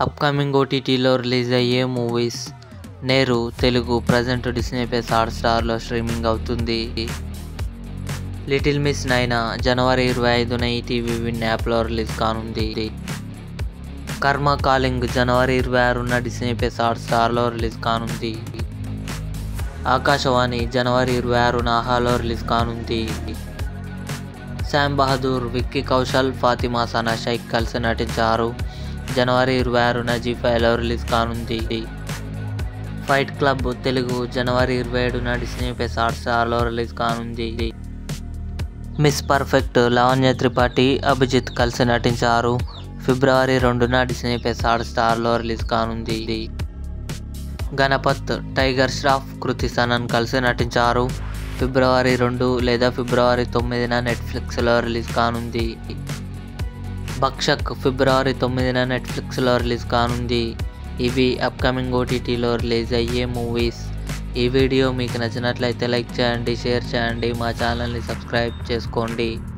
upcoming ఓటీటీలో release అయ్యే movies Neru Telugu present Disney plus హాట్స్టార్లో స్ట్రీమింగ్ అవుతుంది లిటిల్ మిస్ నైనా జనవరి ఇరవై ఐదున ఈటీవీ విన్ యాప్లో రిలీజ్ కానుంది కర్మ కాలింగ్ జనవరి ఇరవై ఆరున డిస్నీ ప్లస్ హాట్స్టార్లో రిలీజ్ కానుంది ఆకాశవాణి జనవరి ఇరవై ఆరున ఆహాలో రిలీజ్ కానుంది శామ్ బహదూర్ విక్కీ కౌశల్ ఫాతిమా సనా షైక్ కలిసి నటించారు జనవరి ఇరవై ఆరున జీ ఫైవ్లో రిలీజ్ కానుంది ఫైట్ క్లబ్ తెలుగు జనవరి ఇరవై ఏడున డిస్నీ ప్లస్ హాట్స్టార్లో రిలీజ్ కానుంది మిస్ పర్ఫెక్ట్ లావణ్య త్రిపాఠి అభిజిత్ కలిసి నటించారు ఫిబ్రవరి రెండున డిస్నీ ప్లస్ హాట్స్టార్లో రిలీజ్ కానుంది గణపత్ టైగర్ ష్రాఫ్ కృతి సనన్ కలిసి నటించారు ఫిబ్రవరి రెండు లేదా ఫిబ్రవరి తొమ్మిదిన నెట్ఫ్లిక్స్లో రిలీజ్ కానుంది భక్షక్ ఫిబ్రవరి తొమ్మిదిన నెట్ఫ్లిక్స్లో రిలీజ్ కానుంది ఇవి అప్కమింగ్ ఓటీటీలో రిలీజ్ అయ్యే మూవీస్ ఈ వీడియో మీకు నచ్చినట్లయితే లైక్ చేయండి షేర్ చేయండి మా ఛానల్ని సబ్స్క్రైబ్ చేసుకోండి